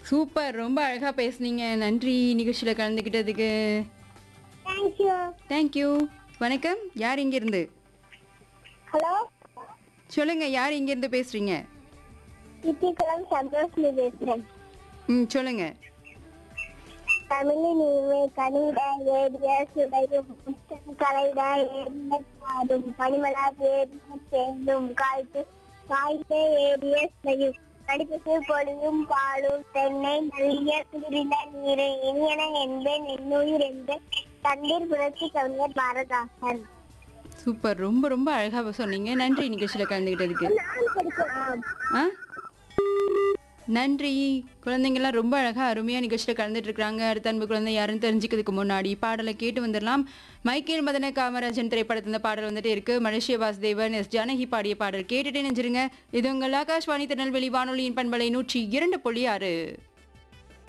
super ரொம்ப அழகா பேசுனீங்க நன்றி நிகழ்ச்சியில கலந்துக்கிட்டதுக்கு தேங்க்யூ தேங்க்யூ வணக்கம் யார் இங்கிருந்து ஹலோ சொல்லுங்க யார் இங்கிருந்து பேசுறீங்க சித்திக்குளம் சந்தோஷ்னி பேசுறேன் ம் சொல்லுங்க தமிழில் இனிமே கனிட ஏடிய சுடையும் புத்தம் கலைட ஏடிய பாடும் பனிமலா ஏடிய தேடும் காய்த்து காய்த்தே ஏடிய செய்யும் நடிப்பு பொழியும் பாலும் தென்னை நல்லிய குளிரில நீரை இனியன என்பேன் என்னுயிர் என்பேன் தண்ணீர் புரட்சி கவிஞர் பாரதாசன் சூப்பர் ரொம்ப ரொம்ப அழகா சொன்னீங்க நன்றி நிகழ்ச்சியில கலந்துக்கிட்டதுக்கு நான் படிக்கலாம் ஆ நன்றி குழந்தைங்கள்லாம் ரொம்ப அழகா அருமையா நிகழ்ச்சியில கலந்துட்டு இருக்காங்க அடுத்த அன்பு குழந்தை யாருன்னு தெரிஞ்சுக்கிறதுக்கு முன்னாடி பாடலை கேட்டு வந்துடலாம் மைக்கேல் மதன காமராஜன் திரைப்படத்துல இந்த பாடல் வந்துட்டு இருக்கு மலேசிய வாசுதேவன் எஸ் ஜானகி பாடிய பாடல் கேட்டுட்டே நெஞ்சிருங்க இது உங்கள் ஆகாஷ்வாணி திருநெல்வேலி வானொலியின் பண்பலை நூற்றி இரண்டு புள்ளி ஆறு